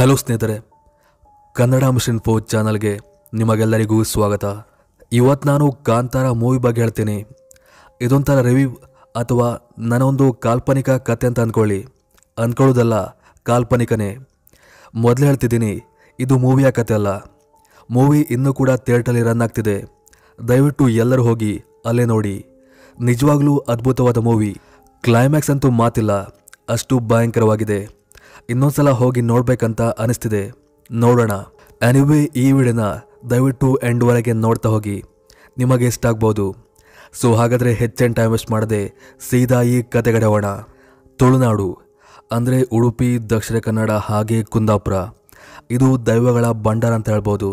hello ಸ್ನೇಹಿತರೆ Kannada mission ಫೋ ಚಾನಲ್ಗೆ ನಿಮಗೆಲ್ಲರಿಗೂ ಸ್ವಾಗತ ಇವತ್ತು ನಾನು ಕಾಂತಾರ ಮೂವಿ ಬಗ್ಗೆ ಹೇಳ್ತೀನಿ ಇದೊಂಥರ ರಿವ್ಯೂ ಅಥವಾ ನನ್ನೊಂದು ಕಾಲ್ಪನಿಕ ಕತೆ ಅಂತ ಅಂದ್ಕೊಳ್ಳಿ ಅಂದ್ಕೊಳ್ಳೋದಲ್ಲ ಕಾಲ್ಪನಿಕನೇ ಮೊದಲು ಹೇಳ್ತಿದ್ದೀನಿ ಇದು ಮೂವಿಯ ಕತೆ ಅಲ್ಲ ಮೂವಿ ಇನ್ನೂ ಕೂಡ ಥಿಯೇಟ್ರಲ್ಲಿ ರನ್ ಆಗ್ತಿದೆ ದಯವಿಟ್ಟು ಎಲ್ಲರೂ ಹೋಗಿ ಅಲ್ಲೇ ನೋಡಿ ನಿಜವಾಗ್ಲೂ ಅದ್ಭುತವಾದ ಮೂವಿ ಕ್ಲೈಮ್ಯಾಕ್ಸ್ ಅಂತೂ ಮಾತಿಲ್ಲ ಅಷ್ಟು ಭಯಂಕರವಾಗಿದೆ ಇನ್ನೊಂದ್ಸಲ ಹೋಗಿ ನೋಡ್ಬೇಕಂತ ಅನಿಸ್ತಿದೆ ನೋಡೋಣ ಎನಿವೇ ಈ ವಿಡಿಯೋನ ದಯವಿಟ್ಟು ಎಂಡ್ವರೆಗೆ ನೋಡ್ತಾ ಹೋಗಿ ನಿಮಗೆ ಇಷ್ಟ ಆಗ್ಬೋದು ಸೊ ಹಾಗಾದರೆ ಹೆಚ್ಚಿನ ಟೈಮ್ ವೇಸ್ಟ್ ಮಾಡದೆ ಸೀದಾ ಈ ಕತೆಗಡೆಯೋಣ ತುಳುನಾಡು ಅಂದರೆ ಉಡುಪಿ ದಕ್ಷಿಣ ಕನ್ನಡ ಹಾಗೆ ಕುಂದಾಪುರ ಇದು ದೈವಗಳ ಭಂಡಾರ ಅಂತ ಹೇಳ್ಬೋದು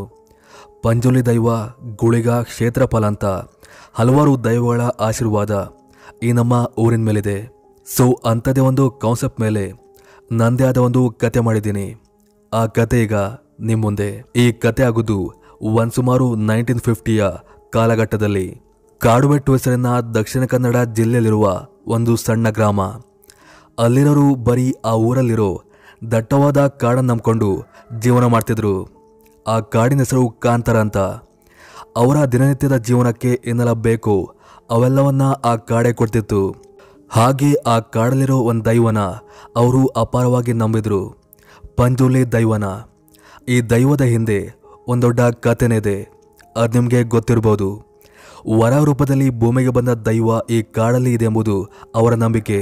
ಪಂಜುಲಿ ದೈವ ಗುಳಿಗ ಕ್ಷೇತ್ರಫಲ ಅಂತ ಹಲವಾರು ದೈವಗಳ ಆಶೀರ್ವಾದ ಈ ನಮ್ಮ ಊರಿನ ಮೇಲಿದೆ ಸೊ ಅಂಥದ್ದೇ ಒಂದು ಕಾನ್ಸೆಪ್ಟ್ ಮೇಲೆ ನಂದೇ ಆದ ಒಂದು ಕತೆ ಮಾಡಿದ್ದೀನಿ ಆ ಕತೆ ಈಗ ನಿಮ್ಮ ಮುಂದೆ ಈ ಕತೆ ಆಗುದು ಒಂದ್ ಸುಮಾರು ನೈನ್ಟೀನ್ ಫಿಫ್ಟಿಯ ಕಾಲಘಟ್ಟದಲ್ಲಿ ಕಾಡುಬೆಟ್ಟು ಹೆಸರಿನ ದಕ್ಷಿಣ ಕನ್ನಡ ಜಿಲ್ಲೆಯಲ್ಲಿರುವ ಒಂದು ಸಣ್ಣ ಗ್ರಾಮ ಅಲ್ಲಿರೋರು ಬರೀ ಆ ಊರಲ್ಲಿರೋ ದಟ್ಟವಾದ ಕಾಡನ್ನು ನಂಬ್ಕೊಂಡು ಜೀವನ ಮಾಡ್ತಿದ್ರು ಆ ಕಾಡಿನ ಹೆಸರು ಕಾಂತಾರ ಅಂತ ಅವರ ದಿನನಿತ್ಯದ ಜೀವನಕ್ಕೆ ಏನೆಲ್ಲ ಬೇಕು ಅವೆಲ್ಲವನ್ನ ಆ ಕಾಡೆ ಕೊಡ್ತಿತ್ತು ಹಾಗೆ ಆ ಕಾಡಲ್ಲಿರೋ ಒಂದು ದೈವನ ಅವರು ಅಪಾರವಾಗಿ ನಂಬಿದ್ರು ಪಂಜುಲಿ ದೈವನ ಈ ದೈವದ ಹಿಂದೆ ಒಂದು ದೊಡ್ಡ ಕಥೆನೇ ಇದೆ ಅದು ನಿಮಗೆ ಗೊತ್ತಿರ್ಬೋದು ವರ ರೂಪದಲ್ಲಿ ಭೂಮಿಗೆ ಬಂದ ದೈವ ಈ ಕಾಡಲ್ಲಿ ಇದೆ ಎಂಬುದು ಅವರ ನಂಬಿಕೆ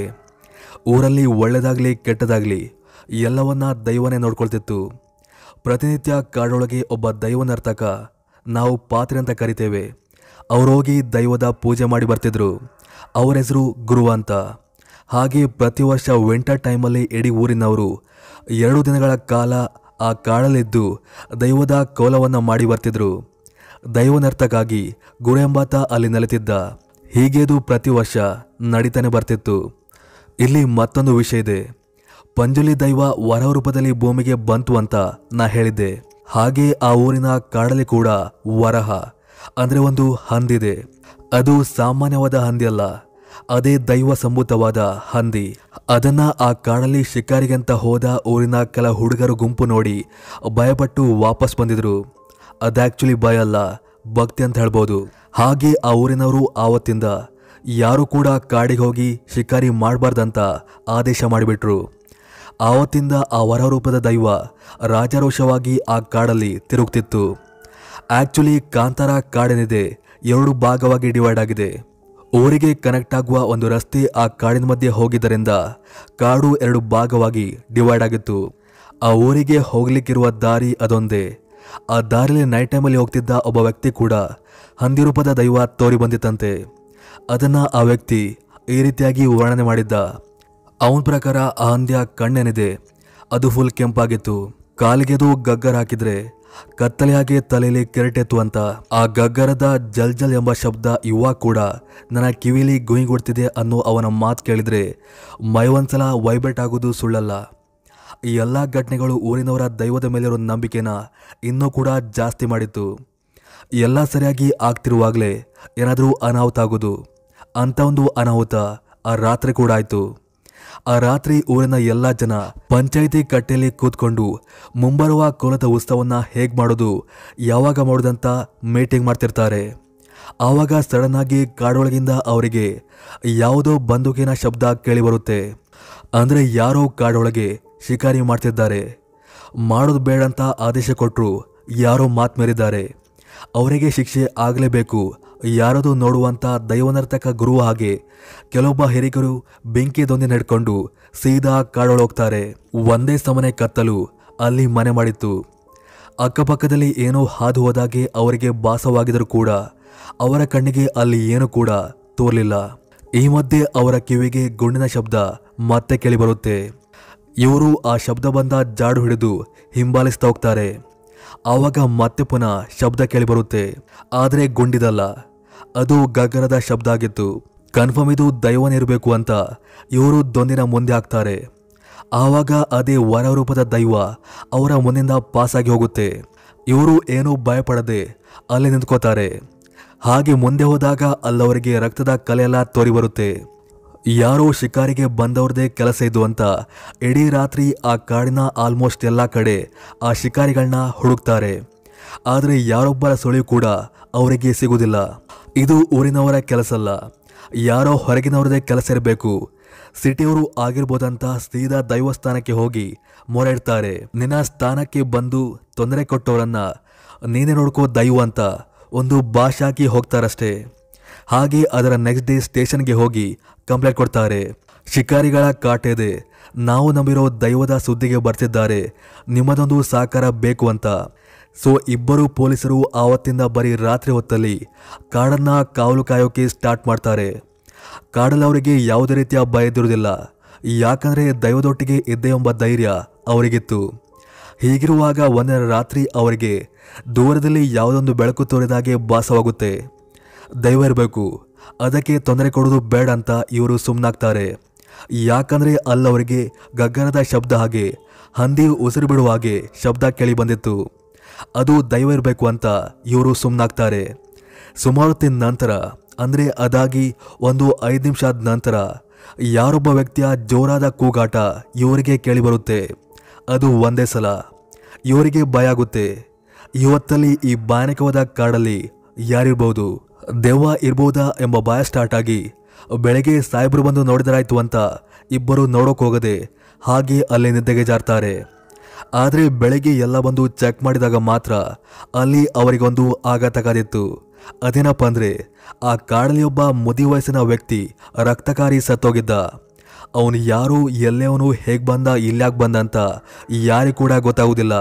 ಊರಲ್ಲಿ ಒಳ್ಳೆದಾಗ್ಲಿ ಕೆಟ್ಟದಾಗ್ಲಿ ಎಲ್ಲವನ್ನ ದೈವನೇ ನೋಡ್ಕೊಳ್ತಿತ್ತು ಪ್ರತಿನಿತ್ಯ ಕಾಡೊಳಗೆ ಒಬ್ಬ ದೈವ ನರ್ತಕ ನಾವು ಪಾತ್ರೆ ಅಂತ ಕರಿತೇವೆ ಅವ್ರು ಹೋಗಿ ದೈವದ ಪೂಜೆ ಮಾಡಿ ಬರ್ತಿದ್ರು ಅವರ ಹೆಸರು ಗುರು ಅಂತ ಹಾಗೆ ಪ್ರತಿ ವರ್ಷ ವಿಂಟರ್ ಟೈಮಲ್ಲಿ ಇಡೀ ಊರಿನವರು ಎರಡು ದಿನಗಳ ಕಾಲ ಆ ಕಾಡಲ್ಲಿದ್ದು ದೈವದ ಕೋಲವನ್ನು ಮಾಡಿ ಬರ್ತಿದ್ರು ದೈವ ನರ್ತಕ್ಕಾಗಿ ಗುರು ಎಂಬಾತ ಅಲ್ಲಿ ನೆಲೆತಿದ್ದ ಹೀಗೆ ಇದು ಪ್ರತಿ ವರ್ಷ ನಡೀತಾನೆ ಬರ್ತಿತ್ತು ಇಲ್ಲಿ ಮತ್ತೊಂದು ವಿಷಯ ಇದೆ ಪಂಜುಲಿ ದೈವ ವರ ರೂಪದಲ್ಲಿ ಭೂಮಿಗೆ ಬಂತು ಅಂತ ನಾ ಹೇಳಿದ್ದೆ ಹಾಗೆ ಆ ಊರಿನ ಕಾಡಲ್ಲಿ ಕೂಡ ವರಹ ಅಂದ್ರೆ ಒಂದು ಹಂದಿದೆ ಅದು ಸಾಮಾನ್ಯವಾದ ಹಂದಿ ಅಲ್ಲ ಅದೇ ದೈವ ಸಂಭೂತವಾದ ಹಂದಿ ಅದನ್ನ ಆ ಕಾಡಲ್ಲಿ ಶಿಕಾರಿಗಂತ ಹೋದ ಊರಿನ ಕೆಲ ಹುಡುಗರು ಗುಂಪು ನೋಡಿ ಭಯಪಟ್ಟು ವಾಪಸ್ ಬಂದಿದ್ರು ಅದು ಆಕ್ಚುಲಿ ಭಯ ಅಲ್ಲ ಭಕ್ತಿ ಅಂತ ಹೇಳ್ಬೋದು ಹಾಗೆ ಆ ಊರಿನವರು ಆವತ್ತಿಂದ ಯಾರು ಕೂಡ ಕಾಡಿಗೆ ಹೋಗಿ ಶಿಕಾರಿ ಮಾಡಬಾರ್ದಂತ ಆದೇಶ ಮಾಡಿಬಿಟ್ರು ಆವತ್ತಿಂದ ಆ ವರರೂಪದ ದೈವ ರಾಜರೋಷವಾಗಿ ಆ ಕಾಡಲ್ಲಿ ತಿರುಗ್ತಿತ್ತು ಆಕ್ಚುಲಿ ಕಾಂತಾರ ಕಾಡೇನಿದೆ ಎರಡು ಭಾಗವಾಗಿ ಡಿವೈಡ್ ಆಗಿದೆ ಊರಿಗೆ ಕನೆಕ್ಟ್ ಆಗುವ ಒಂದು ರಸ್ತೆ ಆ ಕಾಡಿನ ಮಧ್ಯೆ ಹೋಗಿದ್ದರಿಂದ ಕಾಡು ಎರಡು ಭಾಗವಾಗಿ ಡಿವೈಡ್ ಆಗಿತ್ತು ಆ ಊರಿಗೆ ಹೋಗ್ಲಿಕ್ಕಿರುವ ದಾರಿ ಅದೊಂದೇ ಆ ದಾರಿಲಿ ನೈಟ್ ಟೈಮಲ್ಲಿ ಹೋಗ್ತಿದ್ದ ಒಬ್ಬ ವ್ಯಕ್ತಿ ಕೂಡ ಹಂದಿ ರೂಪದ ದೈವ ತೋರಿ ಬಂದಿತ್ತಂತೆ ಅದನ್ನ ಆ ವ್ಯಕ್ತಿ ಈ ರೀತಿಯಾಗಿ ವರ್ಣನೆ ಮಾಡಿದ್ದ ಅವನ ಪ್ರಕಾರ ಆ ಹಂದ್ಯ ಕಣ್ಣೇನಿದೆ ಅದು ಫುಲ್ ಕೆಂಪಾಗಿತ್ತು ಕಾಲಿಗೆದು ಗಗ್ಗರ್ ಹಾಕಿದ್ರೆ ಕತ್ತಲೆಯಾಗಿ ತಲೆಯಲ್ಲಿ ಕೆರಟೆತ್ತು ಅಂತ ಆ ಗಗ್ಗರದ ಜಲ್ ಜಲ್ ಎಂಬ ಶಬ್ದ ಇವಾಗ ಕೂಡ ನನ್ನ ಕಿವಿಲಿ ಗುಯಿಗುಡ್ತಿದೆ ಅನ್ನೋ ಅವನ ಮಾತು ಕೇಳಿದ್ರೆ ಮೈ ಒಂದ್ಸಲ ವೈಬ್ರೇಟ್ ಆಗೋದು ಸುಳ್ಳಲ್ಲ ಈ ಎಲ್ಲ ಘಟನೆಗಳು ಊರಿನವರ ದೈವದ ಮೇಲಿರೋ ನಂಬಿಕೆನ ಇನ್ನೂ ಕೂಡ ಜಾಸ್ತಿ ಮಾಡಿತ್ತು ಎಲ್ಲ ಸರಿಯಾಗಿ ಆಗ್ತಿರುವಾಗಲೇ ಏನಾದರೂ ಅನಾಹುತ ಆಗೋದು ಅಂತ ಒಂದು ಅನಾಹುತ ಆ ರಾತ್ರಿ ಕೂಡ ಆಯ್ತು ಆ ರಾತ್ರಿ ಊರಿನ ಎಲ್ಲ ಜನ ಪಂಚಾಯಿತಿ ಕಟ್ಟೆಯಲ್ಲಿ ಕೂತ್ಕೊಂಡು ಮುಂಬರುವ ಕೋಲದ ಉತ್ಸವನ್ನ ಹೇಗ್ ಮಾಡೋದು ಯಾವಾಗ ಮಾಡೋದಂತ ಮೀಟಿಂಗ್ ಮಾಡ್ತಿರ್ತಾರೆ ಆವಾಗ ಸಡನ್ ಆಗಿ ಕಾಡೊಳಗಿಂದ ಅವರಿಗೆ ಯಾವುದೋ ಬಂದೂಕಿನ ಶಬ್ದ ಕೇಳಿ ಬರುತ್ತೆ ಅಂದ್ರೆ ಯಾರೋ ಕಾಡೊಳಗೆ ಶಿಕಾರಿ ಮಾಡ್ತಿದ್ದಾರೆ ಮಾಡೋದು ಬೇಡಂತ ಆದೇಶ ಕೊಟ್ಟರು ಯಾರೋ ಮಾತು ಮೇರಿದ್ದಾರೆ ಅವರಿಗೆ ಶಿಕ್ಷೆ ಆಗಲೇಬೇಕು ಯಾರದು ನೋಡುವಂತ ದೈವನರ್ತಕ ಗುರು ಹಾಗೆ ಕೆಲವೊಬ್ಬ ಹಿರಿಕರು ಬೆಂಕಿ ದೊಂದಿ ನಡ್ಕೊಂಡು ಸೀದಾ ಕಾಡೊಳಗೋಗ್ತಾರೆ ಒಂದೇ ಸಮನೆ ಕತ್ತಲು ಅಲ್ಲಿ ಮನೆ ಮಾಡಿತ್ತು ಅಕ್ಕಪಕ್ಕದಲ್ಲಿ ಏನೋ ಹಾದು ಹೋದಾಗೆ ಅವರಿಗೆ ಭಾಸವಾಗಿದರೂ ಕೂಡ ಅವರ ಕಣ್ಣಿಗೆ ಅಲ್ಲಿ ಏನು ಕೂಡ ತೋರ್ಲಿಲ್ಲ ಈ ಮಧ್ಯೆ ಅವರ ಕಿವಿಗೆ ಗುಂಡಿನ ಶಬ್ದ ಮತ್ತೆ ಕೇಳಿಬರುತ್ತೆ ಇವರು ಆ ಶಬ್ದ ಬಂದ ಜಾಡು ಹಿಡಿದು ಹಿಂಬಾಲಿಸ್ತಾ ಹೋಗ್ತಾರೆ ಆವಾಗ ಮತ್ತೆ ಪುನಃ ಶಬ್ದ ಕೇಳಿಬರುತ್ತೆ ಆದರೆ ಗುಂಡಿದಲ್ಲ ಅದು ಗಗನದ ಶಬ್ದ ಆಗಿತ್ತು ಕನ್ಫರ್ಮ್ ಇದು ದೈವನಿರಬೇಕು ಅಂತ ಇವರು ದೊಂದಿನ ಮುಂದೆ ಹಾಕ್ತಾರೆ ಆವಾಗ ಅದೇ ವರ ರೂಪದ ದೈವ ಅವರ ಮುಂದಿಂದ ಪಾಸಾಗಿ ಹೋಗುತ್ತೆ ಇವರು ಏನೂ ಭಯಪಡದೆ ಅಲ್ಲಿ ನಿಂತ್ಕೋತಾರೆ ಹಾಗೆ ಮುಂದೆ ಹೋದಾಗ ಅಲ್ಲವರಿಗೆ ರಕ್ತದ ಕಲೆಯೆಲ್ಲ ತೋರಿ ಬರುತ್ತೆ ಯಾರೋ ಶಿಕಾರಿಗೆ ಬಂದವ್ರದೇ ಕೆಲಸ ಇದು ಅಂತ ಇಡೀ ರಾತ್ರಿ ಆ ಕಾಡಿನ ಆಲ್ಮೋಸ್ಟ್ ಎಲ್ಲ ಕಡೆ ಆ ಶಿಕಾರಿಗಳನ್ನ ಹುಡುಕ್ತಾರೆ ಆದರೆ ಯಾರೊಬ್ಬರ ಸುಳಿವು ಕೂಡ ಅವರಿಗೆ ಸಿಗುವುದಿಲ್ಲ ಇದು ಊರಿನವರ ಕೆಲಸ ಅಲ್ಲ ಯಾರೋ ಹೊರಗಿನವ್ರದೇ ಕೆಲಸ ಇರಬೇಕು ಸಿಟಿಯವರು ಆಗಿರ್ಬೋದಂತ ಸೀದಾ ದೈವಸ್ಥಾನಕ್ಕೆ ಹೋಗಿ ಮೊರೆ ಇಡ್ತಾರೆ ನಿನ್ನ ಸ್ಥಾನಕ್ಕೆ ಬಂದು ತೊಂದರೆ ಕೊಟ್ಟವರನ್ನ ನೀನೇ ನೋಡ್ಕೋ ದೈವ ಅಂತ ಒಂದು ಭಾಷಾಕಿ ಹೋಗ್ತಾರಷ್ಟೇ ಹಾಗೆ ಅದರ ನೆಕ್ಸ್ಟ್ ಡೇ ಸ್ಟೇಷನ್ಗೆ ಹೋಗಿ ಕಂಪ್ಲೇಂಟ್ ಕೊಡ್ತಾರೆ ಶಿಕಾರಿಗಳ ಕಾಟ ಇದೆ ನಾವು ನಂಬಿರೋ ದೈವದ ಸುದ್ದಿಗೆ ಬರ್ತಿದ್ದಾರೆ ನಿಮ್ಮದೊಂದು ಸಹಕಾರ ಬೇಕು ಅಂತ ಸೊ ಇಬ್ಬರು ಪೊಲೀಸರು ಆವತ್ತಿಂದ ಬರೀ ರಾತ್ರಿ ಹೊತ್ತಲ್ಲಿ ಕಾಡನ್ನ ಕಾವಲು ಕಾಯೋಕೆ ಸ್ಟಾರ್ಟ್ ಮಾಡ್ತಾರೆ ಕಾಡಲ್ಲಿ ಅವರಿಗೆ ಯಾವುದೇ ರೀತಿಯ ಭಯ ಇದ್ದಿರುವುದಿಲ್ಲ ಯಾಕಂದ್ರೆ ದೈವದೊಟ್ಟಿಗೆ ಇದ್ದೆ ಎಂಬ ಧೈರ್ಯ ಅವರಿಗಿತ್ತು ಹೀಗಿರುವಾಗ ಒಂದರ ರಾತ್ರಿ ಅವರಿಗೆ ದೂರದಲ್ಲಿ ಯಾವುದೊಂದು ಬೆಳಕು ತೋರಿದಾಗೆ ಭಾಸವಾಗುತ್ತೆ ದೈವ ಇರಬೇಕು ಅದಕ್ಕೆ ತೊಂದರೆ ಕೊಡೋದು ಬೇಡ ಅಂತ ಇವರು ಸುಮ್ಮನಾಗ್ತಾರೆ ಯಾಕಂದ್ರೆ ಅಲ್ಲವರಿಗೆ ಗಗ್ಗನದ ಶಬ್ದ ಹಾಗೆ ಹಂದಿ ಉಸಿರು ಬಿಡುವ ಹಾಗೆ ಶಬ್ದ ಕೇಳಿ ಬಂದಿತ್ತು ಅದು ದೈವ ಇರಬೇಕು ಅಂತ ಇವರು ಸುಮ್ಮನಾಗ್ತಾರೆ ಸುಮಾರು ತಿಂದ ನಂತರ ಅಂದರೆ ಅದಾಗಿ ಒಂದು ಐದು ನಿಮಿಷ ಆದ ನಂತರ ಯಾರೊಬ್ಬ ವ್ಯಕ್ತಿಯ ಜೋರಾದ ಕೂಗಾಟ ಇವರಿಗೆ ಕೇಳಿಬರುತ್ತೆ ಅದು ಒಂದೇ ಸಲ ಇವರಿಗೆ ಭಯ ಆಗುತ್ತೆ ಇವತ್ತಲ್ಲಿ ಈ ಭಯಾನಕವಾದ ಕಾಡಲ್ಲಿ ಯಾರಿರ್ಬೋದು ದೆವ್ವ ಇರ್ಬೋದಾ ಎಂಬ ಭಯ ಸ್ಟಾರ್ಟ್ ಆಗಿ ಬೆಳಗ್ಗೆ ಸಾಹೇಬ್ರು ಬಂದು ನೋಡಿದರಾಯ್ತು ಅಂತ ಇಬ್ಬರು ನೋಡೋಕ್ ಹೋಗದೆ ಹಾಗೆ ಅಲ್ಲಿ ನಿದ್ದೆಗೆ ಜಾರ್ತಾರೆ ಆದರೆ ಬೆಳಗ್ಗೆ ಎಲ್ಲ ಬಂದು ಚೆಕ್ ಮಾಡಿದಾಗ ಮಾತ್ರ ಅಲ್ಲಿ ಅವರಿಗೊಂದು ಆಘಾತ ಕಾದಿತ್ತು ಅದೇನಪ್ಪ ಅಂದ್ರೆ ಆ ಕಾಡಲ್ಲಿ ಒಬ್ಬ ಮುದಿ ವಯಸ್ಸಿನ ವ್ಯಕ್ತಿ ರಕ್ತಕಾರಿ ಸತ್ತೋಗಿದ್ದ ಅವನು ಯಾರು ಎಲ್ಲವನು ಹೇಗೆ ಬಂದ ಇಲ್ಯಾಕ್ ಬಂದ ಅಂತ ಯಾರಿಗೂ ಕೂಡ ಗೊತ್ತಾಗುವುದಿಲ್ಲ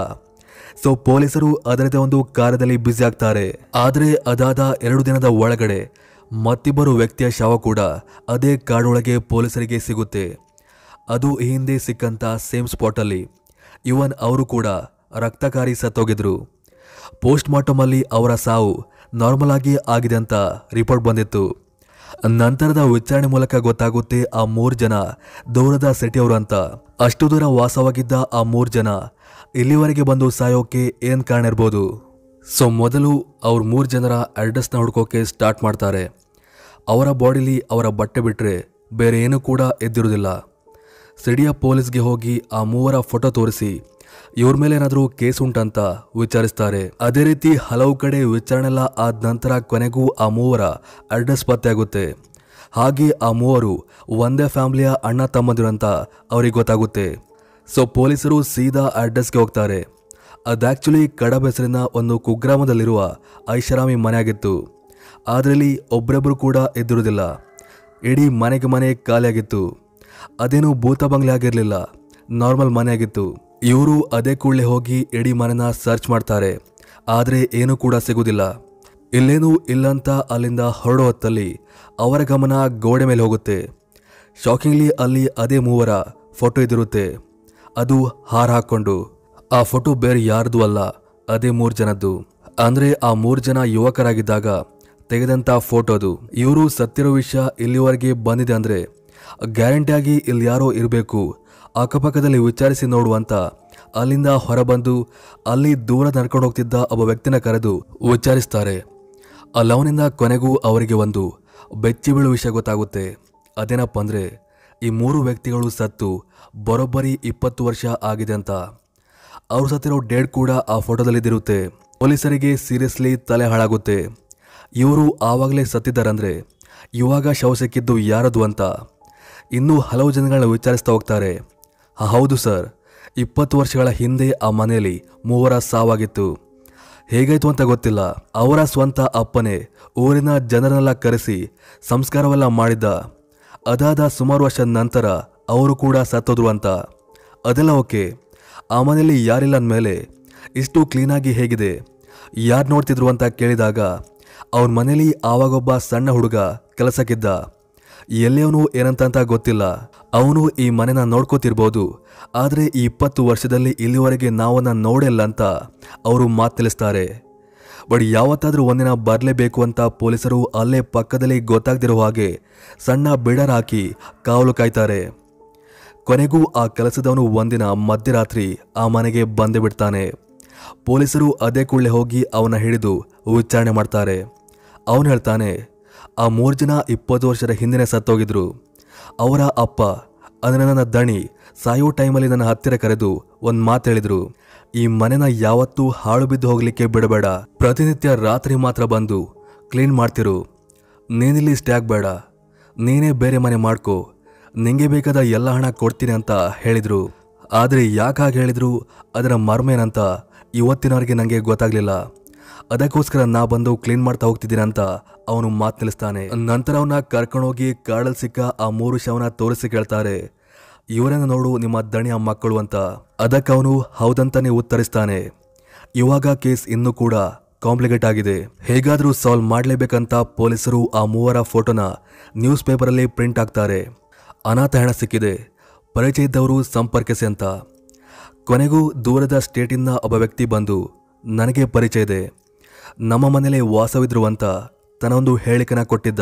ಸೊ ಪೊಲೀಸರು ಅದರದೇ ಒಂದು ಕಾರ್ಯದಲ್ಲಿ ಬ್ಯುಸಿ ಆಗ್ತಾರೆ ಆದರೆ ಅದಾದ ಎರಡು ದಿನದ ಒಳಗಡೆ ಮತ್ತಿಬ್ಬರು ವ್ಯಕ್ತಿಯ ಶವ ಕೂಡ ಅದೇ ಕಾಡೊಳಗೆ ಪೊಲೀಸರಿಗೆ ಸಿಗುತ್ತೆ ಅದು ಈ ಹಿಂದೆ ಸಿಕ್ಕಂತ ಸೇಮ್ ಸ್ಪಾಟಲ್ಲಿ ಇವನ್ ಅವರು ಕೂಡ ರಕ್ತಕಾರಿ ಸತ್ತೋಗಿದ್ರು ಪೋಸ್ಟ್ ಮಾರ್ಟಮ್ ಅಲ್ಲಿ ಅವರ ಸಾವು ನಾರ್ಮಲ್ ಆಗಿ ಆಗಿದೆ ಅಂತ ರಿಪೋರ್ಟ್ ಬಂದಿತ್ತು ನಂತರದ ವಿಚಾರಣೆ ಮೂಲಕ ಗೊತ್ತಾಗುತ್ತೆ ಆ ಮೂರು ಜನ ದೂರದ ಸಿಟಿಯವರು ಅಂತ ಅಷ್ಟು ದೂರ ವಾಸವಾಗಿದ್ದ ಆ ಮೂರು ಜನ ಇಲ್ಲಿವರೆಗೆ ಬಂದು ಸಾಯೋಕೆ ಏನ್ ಕಾರಣ ಇರ್ಬೋದು ಸೊ ಮೊದಲು ಅವ್ರ ಮೂರು ಜನರ ಅಡ್ರೆಸ್ನ ಹುಡ್ಕೋಕೆ ಸ್ಟಾರ್ಟ್ ಮಾಡ್ತಾರೆ ಅವರ ಬಾಡಿಲಿ ಅವರ ಬಟ್ಟೆ ಬಿಟ್ಟರೆ ಬೇರೆ ಏನೂ ಕೂಡ ಎದ್ದಿರೋದಿಲ್ಲ ಸಿಡಿಯ ಪೊಲೀಸ್ಗೆ ಹೋಗಿ ಆ ಮೂವರ ಫೋಟೋ ತೋರಿಸಿ ಇವ್ರ ಮೇಲೆ ಏನಾದರೂ ಕೇಸ್ ಉಂಟಂತ ವಿಚಾರಿಸ್ತಾರೆ ಅದೇ ರೀತಿ ಹಲವು ಕಡೆ ವಿಚಾರಣೆಲ್ಲ ಆದ ನಂತರ ಕೊನೆಗೂ ಆ ಮೂವರ ಅಡ್ರೆಸ್ ಪತ್ತೆಯಾಗುತ್ತೆ ಹಾಗೆ ಆ ಮೂವರು ಒಂದೇ ಫ್ಯಾಮಿಲಿಯ ಅಣ್ಣ ತಮ್ಮಂದಿರು ಅಂತ ಅವ್ರಿಗೆ ಗೊತ್ತಾಗುತ್ತೆ ಸೊ ಪೊಲೀಸರು ಸೀದಾ ಅಡ್ರೆಸ್ಗೆ ಹೋಗ್ತಾರೆ ಅದು ಆ್ಯಕ್ಚುಲಿ ಕಡಬ ಹೆಸರಿನ ಒಂದು ಕುಗ್ರಾಮದಲ್ಲಿರುವ ಐಷಾರಾಮಿ ಮನೆಯಾಗಿತ್ತು ಅದರಲ್ಲಿ ಒಬ್ಬರೊಬ್ಬರು ಕೂಡ ಎದ್ದಿರುವುದಿಲ್ಲ ಇಡೀ ಮನೆಗೆ ಮನೆ ಖಾಲಿಯಾಗಿತ್ತು ಅದೇನು ಭೂತ ಬಂಗ್ಲೆ ಆಗಿರಲಿಲ್ಲ ನಾರ್ಮಲ್ ಮನೆ ಆಗಿತ್ತು ಇವರು ಅದೇ ಕೂಡಲೇ ಹೋಗಿ ಇಡೀ ಮನೆನ ಸರ್ಚ್ ಮಾಡ್ತಾರೆ ಆದರೆ ಏನೂ ಕೂಡ ಸಿಗುವುದಿಲ್ಲ ಇಲ್ಲೇನೂ ಇಲ್ಲಂತ ಅಲ್ಲಿಂದ ಹೊರಡೋ ಹೊತ್ತಲ್ಲಿ ಅವರ ಗಮನ ಗೋಡೆ ಮೇಲೆ ಹೋಗುತ್ತೆ ಶಾಕಿಂಗ್ಲಿ ಅಲ್ಲಿ ಅದೇ ಮೂವರ ಫೋಟೋ ಇದಿರುತ್ತೆ ಅದು ಹಾರ ಹಾಕೊಂಡು ಆ ಫೋಟೋ ಬೇರೆ ಯಾರ್ದು ಅಲ್ಲ ಅದೇ ಮೂರು ಜನದ್ದು ಅಂದ್ರೆ ಆ ಮೂರು ಜನ ಯುವಕರಾಗಿದ್ದಾಗ ತೆಗೆದಂತ ಫೋಟೋ ಅದು ಇವರು ಸತ್ತಿರೋ ವಿಷಯ ಇಲ್ಲಿವರೆಗೆ ಬಂದಿದೆ ಅಂದ್ರೆ ಗ್ಯಾರಂಟಿಯಾಗಿ ಇಲ್ಲಿ ಯಾರೋ ಇರಬೇಕು ಅಕ್ಕಪಕ್ಕದಲ್ಲಿ ವಿಚಾರಿಸಿ ನೋಡುವಂತ ಅಲ್ಲಿಂದ ಹೊರಬಂದು ಅಲ್ಲಿ ದೂರ ನಡ್ಕೊಂಡು ಹೋಗ್ತಿದ್ದ ಒಬ್ಬ ವ್ಯಕ್ತಿನ ಕರೆದು ವಿಚಾರಿಸ್ತಾರೆ ಅಲ್ಲವನಿಂದ ಕೊನೆಗೂ ಅವರಿಗೆ ಒಂದು ಬೆಚ್ಚಿ ಬೀಳುವ ವಿಷಯ ಗೊತ್ತಾಗುತ್ತೆ ಅದೇನಪ್ಪ ಅಂದ್ರೆ ಈ ಮೂರು ವ್ಯಕ್ತಿಗಳು ಸತ್ತು ಬರೋಬ್ಬರಿ ಇಪ್ಪತ್ತು ವರ್ಷ ಆಗಿದೆ ಅಂತ ಅವ್ರು ಸತ್ತಿರೋ ಡೇಟ್ ಕೂಡ ಆ ಫೋಟೋದಲ್ಲಿದ್ದಿರುತ್ತೆ ಪೊಲೀಸರಿಗೆ ಸೀರಿಯಸ್ಲಿ ತಲೆ ಹಾಳಾಗುತ್ತೆ ಇವರು ಆವಾಗಲೇ ಸತ್ತಿದ್ದಾರಂದ್ರೆ ಇವಾಗ ಶವ ಸಿಕ್ಕಿದ್ದು ಯಾರದು ಅಂತ ಇನ್ನೂ ಹಲವು ಜನಗಳನ್ನ ವಿಚಾರಿಸ್ತಾ ಹೋಗ್ತಾರೆ "ಹ, ಹೌದು ಸರ್ ಇಪ್ಪತ್ತು ವರ್ಷಗಳ ಹಿಂದೆ ಆ ಮನೆಯಲ್ಲಿ ಮೂವರ ಸಾವಾಗಿತ್ತು ಹೇಗಾಯ್ತು ಅಂತ ಗೊತ್ತಿಲ್ಲ ಅವರ ಸ್ವಂತ ಅಪ್ಪನೇ ಊರಿನ ಜನರನ್ನೆಲ್ಲ ಕರೆಸಿ ಸಂಸ್ಕಾರವೆಲ್ಲ ಮಾಡಿದ್ದ ಅದಾದ ಸುಮಾರು ವರ್ಷದ ನಂತರ ಅವರು ಕೂಡ ಸತ್ತೋದ್ರು ಅಂತ ಅದೆಲ್ಲ ಓಕೆ ಆ ಮನೆಯಲ್ಲಿ ಯಾರಿಲ್ಲ ಅಂದಮೇಲೆ ಇಷ್ಟು ಕ್ಲೀನಾಗಿ ಹೇಗಿದೆ ಯಾರು ನೋಡ್ತಿದ್ರು ಅಂತ ಕೇಳಿದಾಗ ಅವ್ರ ಮನೇಲಿ ಆವಾಗೊಬ್ಬ ಸಣ್ಣ ಹುಡುಗ ಕೆಲಸಕ್ಕಿದ್ದ ಎಲ್ಲಿಯವನು ಏನಂತ ಗೊತ್ತಿಲ್ಲ ಅವನು ಈ ಮನೆನ ನೋಡ್ಕೋತಿರ್ಬೋದು ಆದರೆ ಈ ಇಪ್ಪತ್ತು ವರ್ಷದಲ್ಲಿ ಇಲ್ಲಿವರೆಗೆ ನಾವನ್ನ ನೋಡಿಲ್ಲ ಅಂತ ಅವರು ಮಾತು ತಿಳಿಸ್ತಾರೆ ಬಟ್ ಯಾವತ್ತಾದ್ರೂ ಒಂದಿನ ಬರಲೇಬೇಕು ಅಂತ ಪೊಲೀಸರು ಅಲ್ಲೇ ಪಕ್ಕದಲ್ಲಿ ಗೊತ್ತಾಗ್ದಿರೋ ಹಾಗೆ ಸಣ್ಣ ಬಿಡರ್ ಹಾಕಿ ಕಾವಲು ಕಾಯ್ತಾರೆ ಕೊನೆಗೂ ಆ ಕೆಲಸದವನು ಒಂದಿನ ಮಧ್ಯರಾತ್ರಿ ಆ ಮನೆಗೆ ಬಂದೇ ಬಿಡ್ತಾನೆ ಪೊಲೀಸರು ಅದೇ ಕೂಡಲೇ ಹೋಗಿ ಅವನ ಹಿಡಿದು ವಿಚಾರಣೆ ಮಾಡ್ತಾರೆ ಅವನು ಹೇಳ್ತಾನೆ ಆ ಮೂರು ಜನ ಇಪ್ಪತ್ತು ವರ್ಷದ ಹಿಂದಿನ ಸತ್ತೋಗಿದ್ರು ಅವರ ಅಪ್ಪ ಅಂದರೆ ನನ್ನ ದಣಿ ಸಾಯೋ ಟೈಮಲ್ಲಿ ನನ್ನ ಹತ್ತಿರ ಕರೆದು ಒಂದು ಮಾತು ಹೇಳಿದ್ರು ಈ ಮನೆನ ಯಾವತ್ತೂ ಹಾಳು ಬಿದ್ದು ಹೋಗ್ಲಿಕ್ಕೆ ಬಿಡಬೇಡ ಪ್ರತಿನಿತ್ಯ ರಾತ್ರಿ ಮಾತ್ರ ಬಂದು ಕ್ಲೀನ್ ಮಾಡ್ತಿರು ನೀನಿಲ್ಲಿ ಸ್ಟೇ ಆಗಬೇಡ ನೀನೇ ಬೇರೆ ಮನೆ ಮಾಡ್ಕೋ ನಿಂಗೆ ಬೇಕಾದ ಎಲ್ಲ ಹಣ ಕೊಡ್ತೀನಿ ಅಂತ ಹೇಳಿದ್ರು ಆದರೆ ಯಾಕಾಗಿ ಹೇಳಿದ್ರು ಅದರ ಮರ್ಮೇನಂತ ಇವತ್ತಿನವರೆಗೆ ನನಗೆ ಗೊತ್ತಾಗ್ಲಿಲ್ಲ ಅದಕ್ಕೋಸ್ಕರ ನಾ ಬಂದು ಕ್ಲೀನ್ ಮಾಡ್ತಾ ಹೋಗ್ತಿದ್ದೀನಿ ಅಂತ ಅವನು ಮಾತು ನಿಲ್ಲಿಸ್ತಾನೆ ನಂತರ ಅವನ್ನ ಕರ್ಕೊಂಡೋಗಿ ಕಾಡಲ್ಲಿ ಸಿಕ್ಕ ಆ ಮೂರು ಶವನ ತೋರಿಸಿ ಕೇಳ್ತಾರೆ ಇವರನ್ನ ನೋಡು ನಿಮ್ಮ ದಣಿಯ ಮಕ್ಕಳು ಅಂತ ಅದಕ್ಕೆ ಅವನು ಹೌದಂತಾನೆ ಉತ್ತರಿಸ್ತಾನೆ ಇವಾಗ ಕೇಸ್ ಇನ್ನೂ ಕೂಡ ಕಾಂಪ್ಲಿಕೇಟ್ ಆಗಿದೆ ಹೇಗಾದರೂ ಸಾಲ್ವ್ ಮಾಡಲೇಬೇಕಂತ ಪೊಲೀಸರು ಆ ಮೂವರ ಫೋಟೋನ ನ್ಯೂಸ್ ಪೇಪರಲ್ಲಿ ಪ್ರಿಂಟ್ ಆಗ್ತಾರೆ ಅನಾಥ ಹಣ ಸಿಕ್ಕಿದೆ ಪರಿಚಯ ಇದ್ದವರು ಸಂಪರ್ಕಿಸಿ ಅಂತ ಕೊನೆಗೂ ದೂರದ ಸ್ಟೇಟಿಂದ ಒಬ್ಬ ವ್ಯಕ್ತಿ ಬಂದು ನನಗೆ ಪರಿಚಯ ಇದೆ ನಮ್ಮ ಮನೇಲೆ ವಾಸವಿದ್ರು ಅಂತ ತನ್ನೊಂದು ಹೇಳಿಕೆನ ಕೊಟ್ಟಿದ್ದ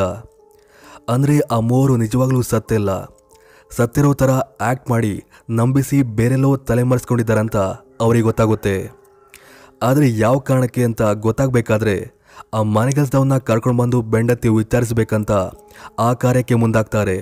ಅಂದರೆ ಆ ಮೂವರು ನಿಜವಾಗ್ಲೂ ಸತ್ತಿಲ್ಲ ಸತ್ತಿರೋ ಥರ ಆ್ಯಕ್ಟ್ ಮಾಡಿ ನಂಬಿಸಿ ಬೇರೆಲ್ಲೋ ತಲೆಮರೆಸ್ಕೊಂಡಿದ್ದಾರಂತ ಅವ್ರಿಗೆ ಗೊತ್ತಾಗುತ್ತೆ ಆದರೆ ಯಾವ ಕಾರಣಕ್ಕೆ ಅಂತ ಗೊತ್ತಾಗಬೇಕಾದ್ರೆ ಆ ಮನೆಗೆಲ್ಸದವನ್ನ ಕರ್ಕೊಂಡು ಬಂದು ಬೆಂಡತ್ತಿ ವಿಚಾರಿಸಬೇಕಂತ ಆ ಕಾರ್ಯಕ್ಕೆ ಮುಂದಾಗ್ತಾರೆ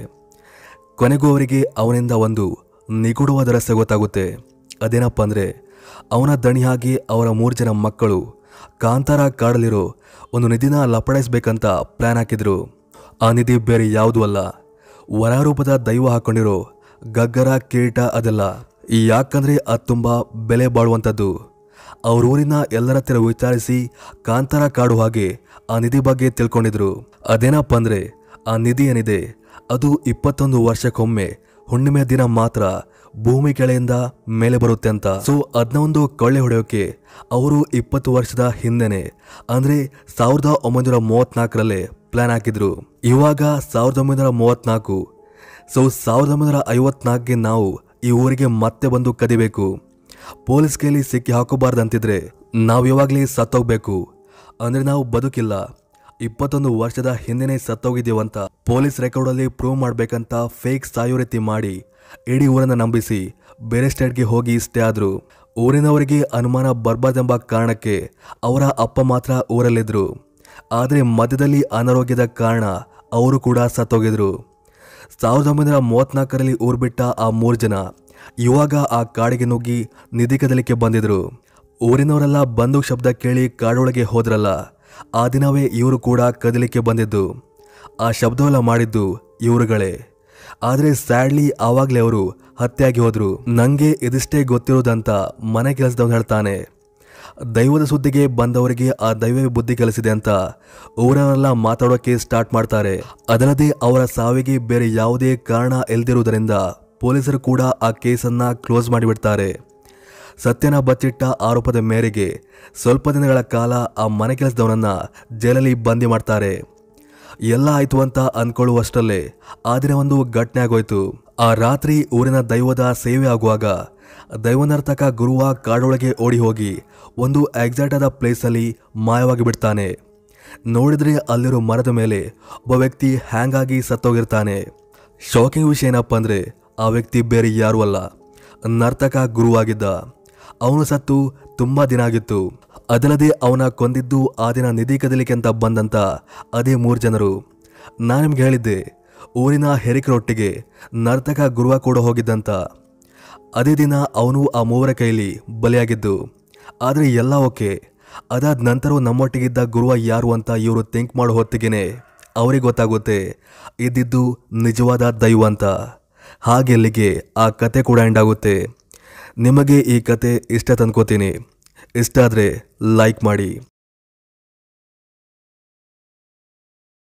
ಕೊನೆಗೂ ಅವರಿಗೆ ಅವನಿಂದ ಒಂದು ನಿಗೂಢವಾದ ರಹಸ್ಯ ಗೊತ್ತಾಗುತ್ತೆ ಅದೇನಪ್ಪ ಅಂದರೆ ಅವನ ದಣಿಯಾಗಿ ಅವರ ಮೂರು ಜನ ಮಕ್ಕಳು ಕಾಂತಾರ ಕಾಡಲಿರೋ ಒಂದು ನಿಧಿನ ಲಪಡಾಯಿಸ್ಬೇಕಂತ ಪ್ಲಾನ್ ಹಾಕಿದ್ರು ಆ ನಿಧಿ ಬೇರೆ ಯಾವುದೂ ಅಲ್ಲ ವರಾರೂಪದ ದೈವ ಹಾಕೊಂಡಿರೋ ಗಗ್ಗರ ಕಿರೀಟ ಅದೆಲ್ಲ ಈ ಯಾಕಂದ್ರೆ ಅದು ತುಂಬ ಬೆಲೆ ಬಾಳುವಂಥದ್ದು ಅವ್ರ ಊರಿನ ಎಲ್ಲರ ಹತ್ತಿರ ವಿಚಾರಿಸಿ ಕಾಂತಾರ ಕಾಡು ಹಾಗೆ ಆ ನಿಧಿ ಬಗ್ಗೆ ತಿಳ್ಕೊಂಡಿದ್ರು ಅದೇನಪ್ಪ ಅಂದ್ರೆ ಆ ನಿಧಿ ಏನಿದೆ ಅದು ಇಪ್ಪತ್ತೊಂದು ವರ್ಷಕ್ಕೊಮ್ಮೆ ಹುಣ್ಣಿಮೆ ದಿನ ಮಾತ್ರ ಭೂಮಿ ಕೆಳೆಯಿಂದ ಮೇಲೆ ಬರುತ್ತೆ ಅಂತ ಸೊ ಅದನ್ನ ಒಂದು ಕೊಳ್ಳೆ ಹೊಡೆಯೋಕೆ ಅವರು ಇಪ್ಪತ್ತು ವರ್ಷದ ಹಿಂದೆನೆ ಅಂದ್ರೆ ಸಾವಿರದ ಒಂಬೈನೂರ ಮೂವತ್ನಾಲ್ಕರಲ್ಲೇ ಪ್ಲಾನ್ ಹಾಕಿದ್ರು ಇವಾಗ ಸಾವಿರದ ಒಂಬೈನೂರ ಮೂವತ್ನಾಲ್ಕು ಸೊ ಸಾವಿರದ ಒಂಬೈನೂರ ಐವತ್ನಾಲ್ಕಗೆ ನಾವು ಈ ಊರಿಗೆ ಮತ್ತೆ ಬಂದು ಕದಿಬೇಕು ಪೊಲೀಸ್ ಕೈಲಿ ಸಿಕ್ಕಿ ಹಾಕೋಬಾರ್ದಂತಿದ್ರೆ ನಾವು ಇವಾಗಲೇ ಸತ್ತೋಗ್ಬೇಕು ಅಂದ್ರೆ ನಾವು ಬದುಕಿಲ್ಲ ಇಪ್ಪತ್ತೊಂದು ವರ್ಷದ ಹಿಂದೆನೇ ಸತ್ತೋಗಿದ್ದೀವಂತ ಪೊಲೀಸ್ ರೆಕಾರ್ಡಲ್ಲಿ ಪ್ರೂವ್ ಮಾಡ್ಬೇಕಂತ ಫೇಕ್ ಸಾಯೋ ರೀತಿ ಮಾಡಿ ಇಡೀ ಊರನ್ನ ನಂಬಿಸಿ ಬೇರೆ ಸ್ಟೇಟ್ಗೆ ಹೋಗಿ ಸ್ಟೇ ಆದ್ರು ಊರಿನವರಿಗೆ ಅನುಮಾನ ಬರ್ಬಾರ್ದೆಂಬ ಕಾರಣಕ್ಕೆ ಅವರ ಅಪ್ಪ ಮಾತ್ರ ಊರಲ್ಲಿದ್ರು ಆದರೆ ಮಧ್ಯದಲ್ಲಿ ಅನಾರೋಗ್ಯದ ಕಾರಣ ಅವರು ಕೂಡ ಸತ್ತೋಗಿದ್ರು ಸಾವಿರದ ಒಂಬೈನೂರ ಮೂವತ್ನಾಲ್ಕರಲ್ಲಿ ಊರು ಬಿಟ್ಟ ಆ ಮೂರು ಜನ ಇವಾಗ ಆ ಕಾಡಿಗೆ ನುಗ್ಗಿ ನಿಧಿ ಕದಲಿಕ್ಕೆ ಬಂದಿದ್ರು ಊರಿನವರೆಲ್ಲ ಬಂದೂಕ್ ಶಬ್ದ ಕೇಳಿ ಕಾಡೊಳಗೆ ಹೋದ್ರಲ್ಲ ಆ ದಿನವೇ ಇವರು ಕೂಡ ಕದಲಿಕ್ಕೆ ಬಂದಿದ್ದು ಆ ಶಬ್ದವೆಲ್ಲ ಮಾಡಿದ್ದು ಇವರುಗಳೇ ಆದರೆ ಸ್ಯಾಡ್ಲಿ ಆವಾಗಲೇ ಅವರು ಹತ್ಯೆಯಾಗಿ ಹೋದ್ರು ನಂಗೆ ಇದಿಷ್ಟೇ ಗೊತ್ತಿರೋದಂತ ಮನೆ ಕೆಲಸದವನು ಹೇಳ್ತಾನೆ ದೈವದ ಸುದ್ದಿಗೆ ಬಂದವರಿಗೆ ಆ ದೈವವೇ ಬುದ್ಧಿ ಕಲಿಸಿದೆ ಅಂತ ಊರನ್ನೆಲ್ಲ ಮಾತಾಡೋಕೆ ಸ್ಟಾರ್ಟ್ ಮಾಡ್ತಾರೆ ಅದಲ್ಲದೆ ಅವರ ಸಾವಿಗೆ ಬೇರೆ ಯಾವುದೇ ಕಾರಣ ಇಲ್ದಿರುವುದರಿಂದ ಪೊಲೀಸರು ಕೂಡ ಆ ಕೇಸನ್ನ ಕ್ಲೋಸ್ ಮಾಡಿಬಿಡ್ತಾರೆ ಸತ್ಯನ ಬಚ್ಚಿಟ್ಟ ಆರೋಪದ ಮೇರೆಗೆ ಸ್ವಲ್ಪ ದಿನಗಳ ಕಾಲ ಆ ಮನೆ ಕೆಲಸದವನನ್ನ ಜೈಲಲ್ಲಿ ಬಂದಿ ಮಾಡ್ತಾರೆ ಎಲ್ಲ ಆಯ್ತು ಅಂತ ಅನ್ಕೊಳ್ಳುವಷ್ಟರಲ್ಲೇ ಆ ದಿನ ಒಂದು ಘಟನೆ ಆಗೋಯ್ತು ಆ ರಾತ್ರಿ ಊರಿನ ದೈವದ ಸೇವೆ ಆಗುವಾಗ ದೈವನರ್ತಕ ಗುರುವ ಕಾಡೊಳಗೆ ಓಡಿ ಹೋಗಿ ಒಂದು ಎಕ್ಸಾಕ್ಟ್ ಆದ ಪ್ಲೇಸಲ್ಲಿ ಮಾಯವಾಗಿ ಬಿಡ್ತಾನೆ ನೋಡಿದ್ರೆ ಅಲ್ಲಿರೋ ಮರದ ಮೇಲೆ ಒಬ್ಬ ವ್ಯಕ್ತಿ ಹ್ಯಾಂಗ್ ಆಗಿ ಸತ್ತೋಗಿರ್ತಾನೆ ಶಾಕಿಂಗ್ ವಿಷಯ ಏನಪ್ಪ ಅಂದ್ರೆ ಆ ವ್ಯಕ್ತಿ ಬೇರೆ ಯಾರೂ ಅಲ್ಲ ನರ್ತಕ ಗುರುವಾಗಿದ್ದ ಅವನು ಸತ್ತು ತುಂಬಾ ದಿನ ಆಗಿತ್ತು ಅದಲ್ಲದೆ ಅವನ ಕೊಂದಿದ್ದು ಆ ದಿನ ನಿಧಿ ಕದಲಿಕೆ ಅಂತ ಬಂದಂತ ಅದೇ ಮೂರು ಜನರು ನಾನು ನಿಮ್ಗೆ ಹೇಳಿದ್ದೆ ಊರಿನ ಹೆರಿಕರೊಟ್ಟಿಗೆ ನರ್ತಕ ಗುರುವ ಕೂಡ ಹೋಗಿದ್ದಂತ ಅದೇ ದಿನ ಅವನು ಆ ಮೂವರ ಕೈಲಿ ಬಲಿಯಾಗಿದ್ದು ಆದರೆ ಎಲ್ಲ ಓಕೆ ಅದಾದ ನಂತರ ನಮ್ಮೊಟ್ಟಿಗಿದ್ದ ಗುರುವ ಯಾರು ಅಂತ ಇವರು ಥಿಂಕ್ ಮಾಡೋ ಹೊತ್ತಿಗೆನೆ ಅವರಿಗೆ ಗೊತ್ತಾಗುತ್ತೆ ಇದ್ದಿದ್ದು ನಿಜವಾದ ದೈವ ಅಂತ ಹಾಗೆ ಅಲ್ಲಿಗೆ ಆ ಕತೆ ಕೂಡ ಎಂಡ್ ಆಗುತ್ತೆ ನಿಮಗೆ ಈ ಕತೆ ಇಷ್ಟ ತಂದ್ಕೋತೀನಿ ಇಷ್ಟ ಆದರೆ ಲೈಕ್ ಮಾಡಿ